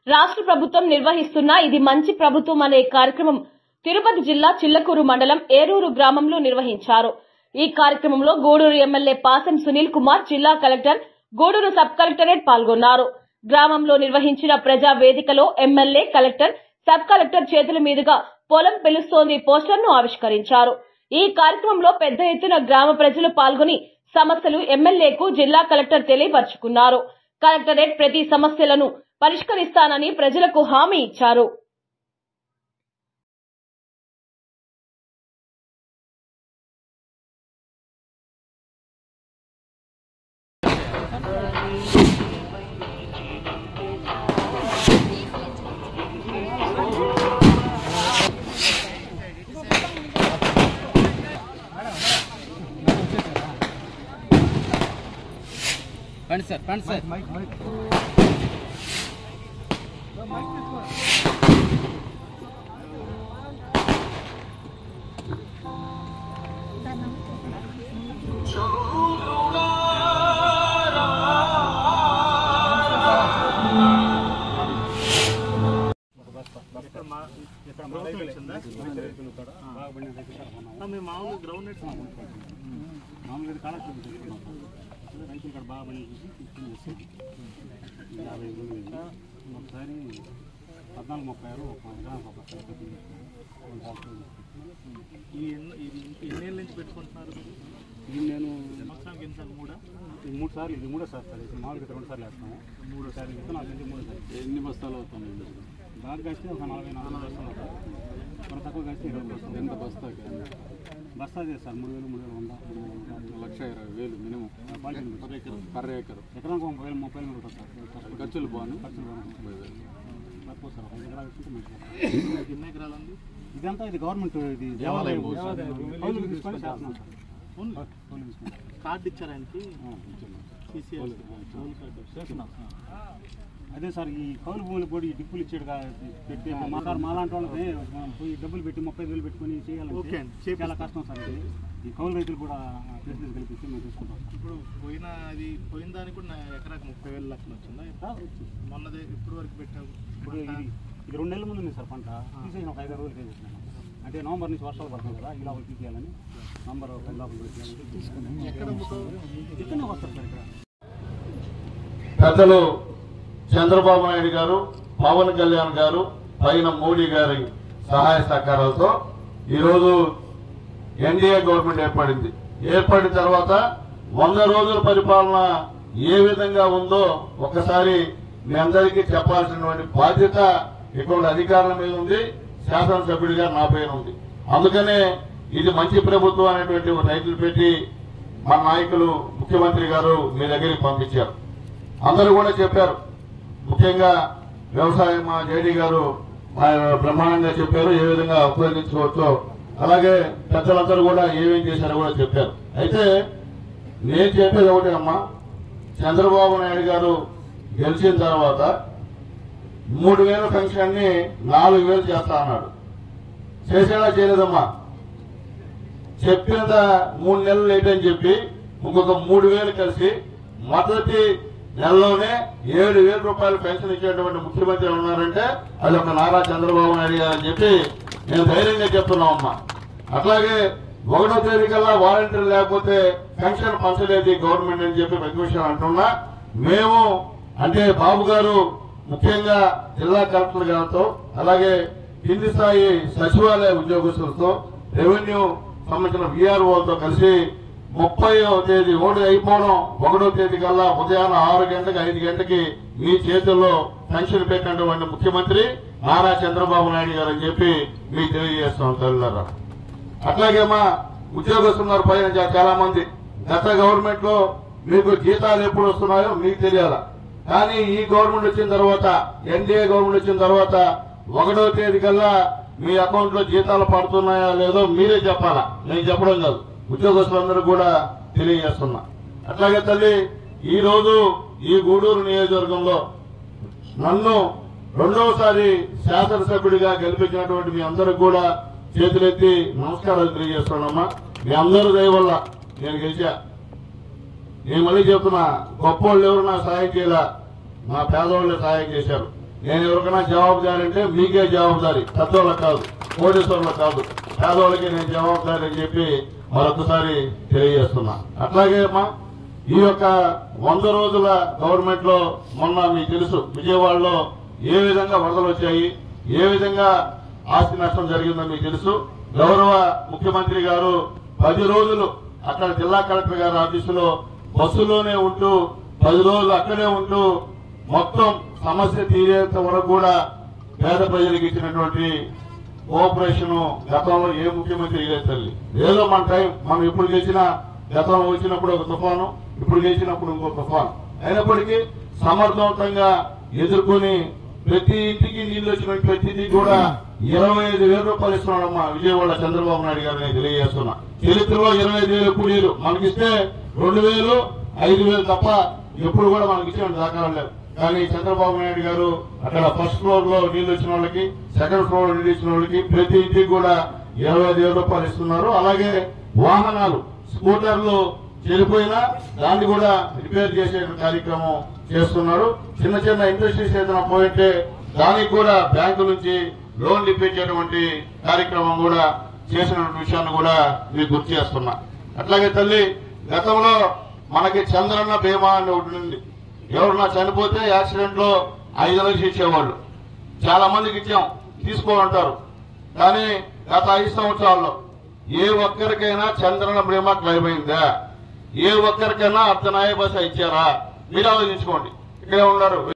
రాష్ట్ర ప్రభుత్వం నిర్వహిస్తున్న ఇది మంచి ప్రభుత్వం అనే కార్యక్రమం తిరుపతి జిల్లా చిల్లకూరు మండలం ఏరూరు గ్రామంలో నిర్వహించారు ఈ కార్యక్రమంలో గూడూరు ఎమ్మెల్యే పాసం సునీల్ కుమార్ జిల్లా కలెక్టర్ గూడూరు సబ్ కలెక్టరేట్ పాల్గొన్నారు గ్రామంలో నిర్వహించిన ప్రజా వేదికలో ఎమ్మెల్యే కలెక్టర్ సబ్ కలెక్టర్ చేతుల మీదుగా పొలం పిలుస్తోంది పోస్టర్ను ఆవిష్కరించారు ఈ కార్యక్రమంలో పెద్ద ఎత్తున గ్రామ ప్రజలు పాల్గొని సమస్యలు ఎమ్మెల్యేకు జిల్లా కలెక్టర్ తెలియపరుచుకున్నారు కలెక్టరేట్ ప్రతి సమస్యలను పరిష్కరిస్తానని ప్రజలకు హామీ ఇచ్చారు రండి సార్ రండి సార్ మేము మామూలు గ్రౌండ్ నెట్స్ మామూలుగా ఇది కాలక్షేపం చేసుకున్నాం సార్ రైతులు ఇక్కడ బాగా పని చూసి తీసుకుని చేసి యాభై ఐదు వేలు అయింది. ఒకసారి పద్నాలుగు ముప్పై ఆరు ఒక ఎకరానికి ఒక సైట్ పెట్టి రెండు సంవత్సరాలు ఈ ఎన్ని- ఇది ఎన్నేళ్ళ నుంచి పెట్టుకుంటున్నారు మీరు? ఇది నేను సంవత్సరానికి ఎన్నిసార్లు మూడా ఇది మూడు సార్లు ఇది మూడో సార్ సార్ ఇది మామూలుగా రెండు సార్లు వేస్తాము మూడో సార్లు విత్తనాలు కంటే మూడో సార్లు ఎన్ని బస్తాలు అవుతుంది బాగా కాస్తే ఒక నలభై నాలుగు బస్తాలు అవుతాయి మన తక్కువ కాస్తే ఇరవై బస్తాలు ఎంత బస్తాకి బస్తా చేస్తారు సార్ మూడు వేలు మూడు వేలు వంద మూడు వేలు వంద లక్ష ఇరవై వేలు మినిమం క్వాలిటీ పర్ ఏకర్ ఎకరానికి ముప్పై వేలు ముప్పై వేలు ఉంటుంది సార్ ఖర్చులు బాను ఖర్చులు బాగా ముప్పై వేలు తక్కువ సార్ ఒక ఎకరాలు వేసుకుంటే మంచిది మీకు ఎన్ని ఎకరాలు ఉంది ఇదంతా ఇది గవర్నమెంట్ ఇది దేవాలయం కౌలుకి తీసుకొని చేస్తున్నాం సార్ ఉంది. కౌలు తీసుకుంటాం కార్డు ఇచ్చారు ఆయనకి ఆ, ఇచ్చాము. TCS. కౌలు కార్డు అదే సార్ ఈ కౌలు భూములు కూడా ఈ డిప్పులు ఇచ్చాడు కా- పెట్టి మా సార్ మాలాంటి వాళ్ళకి మనం పోయి డబ్బులు పెట్టి ముప్పై ఐదు వేలు పెట్టుకొని ఓకే చేయాలంటే అండి, చేపిస్తాం. చాలా కష్టం సార్ ఇది ఈ కౌలు రైతులు కూడా ఫెసిలిటీస్ కల్పించి మేము తీసుకుంటాం సార్. ఇప్పుడు పోయిన అది పోయిన దానికి కూడా నా ఎకరాకి ముప్పై వేలు లక్షలు వచ్చిందా సార్, వచ్చింది. మొన్నది ఇప్పుడు వరకు పెట్టావు ఇప్పుడు ఇది ఇది రెండు నెలల ముందు ఉంది సార్ పంట తీసేసిన ఒక ఐదారు రోజులు తీసేసినాను అంటే నవంబర్ నుంచి వర్షాలు పడుతుంది కదా ఈ లోపల తీసేయాలని నవంబర్ పది లోపల తీసేయాలని తీసుకున్నాను ఎక్కడ అమ్ముతావు ఇక్కడనే వస్తారు సార్ ఇక్కడ పెద్దలు చంద్రబాబు నాయుడు గారు పవన్ కళ్యాణ్ గారు పైన మోడీ గారి సహాయ సహకారాలతో ఈరోజు ఎన్డీఏ గవర్నమెంట్ ఏర్పడింది ఏర్పడిన తర్వాత వంద రోజుల పరిపాలన ఏ విధంగా ఉందో ఒకసారి మీ అందరికీ చెప్పాల్సినటువంటి బాధ్యత ఇక్కడ ఉన్న అధికారుల మీద ఉంది శాసనసభ్యుడిగా నా పైన ఉంది అందుకనే ఇది మంచి ప్రభుత్వం అనేటువంటి ఒక టైటిల్ పెట్టి మా నాయకులు ముఖ్యమంత్రి గారు మీ దగ్గరికి పంపించారు అందరూ కూడా చెప్పారు ముఖ్యంగా వ్యవసాయం మా జేడీ గారు ఆయన బ్రహ్మాండంగా చెప్పారు ఏ విధంగా ఉపయోగించుకోవచ్చో అలాగే పెద్దలందరూ కూడా ఏమేం చేశారో కూడా చెప్పారు అయితే నేను చెప్పేది ఒకటే అమ్మా చంద్రబాబు నాయుడు గారు గెలిచిన తర్వాత మూడు వేల పెన్షన్ ని నాలుగు వేలు చేస్తా అన్నాడు చేసేలా చేయలేదమ్మా చెప్పినంత మూడు నెలలు లేట్ అని చెప్పి ఇంకొక మూడు వేలు కలిసి మొదటి నెలలోనే ఏడు వేల రూపాయలు పెన్షన్ ఇచ్చేటువంటి ముఖ్యమంత్రి ఉన్నారంటే అది ఒక నారా చంద్రబాబు నాయుడు గారు అని చెప్పి నేను ధైర్యంగా చెప్తున్నామమ్మా అట్లాగే ఒకటో తేదీ కల్లా వాలంటీర్ లేకపోతే పెన్షన్ పంచలేదు ఈ గవర్నమెంట్ అని చెప్పి పెద్ద విషయం అంటున్నా మేము అంటే బాబు గారు ముఖ్యంగా జిల్లా కలెక్టర్ గారితో అలాగే కింది స్థాయి సచివాలయ ఉద్యోగస్తులతో రెవెన్యూ సంబంధించిన విఆర్ఓలతో కలిసి ముప్పైవ తేదీ ఓడి అయిపోవడం ఒకటో తేదీ కల్లా ఉదయాన్నే ఆరు గంటలకు ఐదు గంటకి మీ చేతుల్లో పెన్షన్ పెట్టినటువంటి ముఖ్యమంత్రి నారా చంద్రబాబు నాయుడు గారు అని చెప్పి మీకు తెలియజేస్తాం తల్లిదారా అట్లాగే మా ఉద్యోగస్తులు ఉన్నారు పైన చా- చాలా మంది గత గవర్నమెంట్ లో మీకు జీతాలు ఎప్పుడు వస్తున్నాయో మీకు తెలియాల కానీ ఈ గవర్నమెంట్ వచ్చిన తర్వాత ఎన్డీఏ గవర్నమెంట్ వచ్చిన తర్వాత ఒకటో తేదీ కల్లా మీ అకౌంట్ లో జీతాలు పడుతున్నాయా లేదో మీరే చెప్పాలా నేను చెప్పడం కాదు ఉద్యోగస్తులందరూ కూడా తెలియజేస్తున్నా అట్లాగే తల్లి ఈ రోజు ఈ గూడూరు నియోజకవర్గంలో నన్ను రెండవసారి శాసనసభ్యుడిగా గెలిపించినటువంటి మీ అందరికి కూడా చేతులెత్తి నమస్కారాలు తెలియజేస్తున్నామ్మా మీ అందరి దయ వల్ల నేను గెలిచా నేను మళ్ళీ చెప్తున్నా గొప్ప వాళ్ళు ఎవరు నాకు సహాయం చేయాల మా పేదవాళ్ళే సహాయం చేశారు నేను ఎవరికైనా జవాబుదారి అంటే మీకే జవాబుదారి పెద్దోళ్ళకి కాదు కోటేశ్వరులకు కాదు పేదవాళ్ళకి నేను జవాబుదారి అని చెప్పి మరొకసారి తెలియజేస్తున్నా అట్లాగే అమ్మా ఈ యొక్క వంద రోజుల గవర్నమెంట్ లో మొన్న మీకు తెలుసు విజయవాడలో ఏ విధంగా వరదలు వచ్చాయి ఏ విధంగా ఆస్తి నష్టం జరిగిందో మీకు తెలుసు గౌరవ ముఖ్యమంత్రి గారు పది రోజులు అక్కడ జిల్లా కలెక్టర్ గారి ఆఫీసులో బస్సులోనే ఉంటూ పది రోజులు అక్కడే ఉంటూ మొత్తం సమస్య తీరేంత వరకు కూడా పేద ప్రజలకు ఇచ్చినటువంటి కోఆపరేషన్ గతంలో ఏ ముఖ్యమంత్రి లేదు తల్లి ఏదో మన టైం మనం ఇప్పుడు గెలిచిన గతంలో వచ్చినప్పుడు ఒక తుఫాను ఇప్పుడు గెలిచినప్పుడు ఇంకో తుఫాను అయినప్పటికీ సమర్థవంతంగా ఎదుర్కొని ప్రతి ఇంటికి నీళ్లు వచ్చిన ప్రతి ఇంటికి కూడా ఇరవై ఐదు వేల రూపాయలు ఇస్తున్నాడమ్మా విజయవాడ చంద్రబాబు నాయుడు గారు నేను తెలియజేస్తున్నా చరిత్రలో ఇరవై ఐదు వేలు కూలీలు మనకిస్తే రెండు వేలు ఐదు వేలు తప్ప ఎప్పుడు కూడా మనకి ఇచ్చిన దాఖలాలు లేవు కానీ చంద్రబాబు నాయుడు గారు అక్కడ ఫస్ట్ ఫ్లోర్ లో నీళ్లు వచ్చిన వాళ్ళకి సెకండ్ ఫ్లోర్ లో నీళ్లు ఇచ్చిన వాళ్ళకి ప్రతి ఇంటికి కూడా ఇరవై ఐదు వేల రూపాయలు ఇస్తున్నారు అలాగే వాహనాలు స్కూటర్లు చెడిపోయినా దాన్ని కూడా రిపేర్ చేసే కార్యక్రమం చేస్తున్నారు చిన్న చిన్న ఇండస్ట్రీస్ ఏదైనా పోయింటే దానికి కూడా బ్యాంకు నుంచి లోన్ ఇప్పించేటువంటి కార్యక్రమం కూడా చేసిన విషయాన్ని కూడా మీకు గుర్తు చేస్తున్నా అట్లాగే తల్లి గతంలో మనకి చంద్రన్న బీమా అని ఒకటి ఉంది ఎవరన్నా చనిపోతే యాక్సిడెంట్ లో ఐదు లక్షలు ఇచ్చేవాళ్ళు చాలా మందికి ఇచ్చాం తీసుకోమంటారు కానీ గత ఐదు సంవత్సరాల్లో ఏ ఒక్కరికైనా చంద్రన బీమా క్లెయిమ్ అయిందా ఏ ఒక్కరికైనా అర్ధనాయ బస ఇచ్చారా మీరు ఆలోచించుకోండి ఇక్కడే ఉన్నారు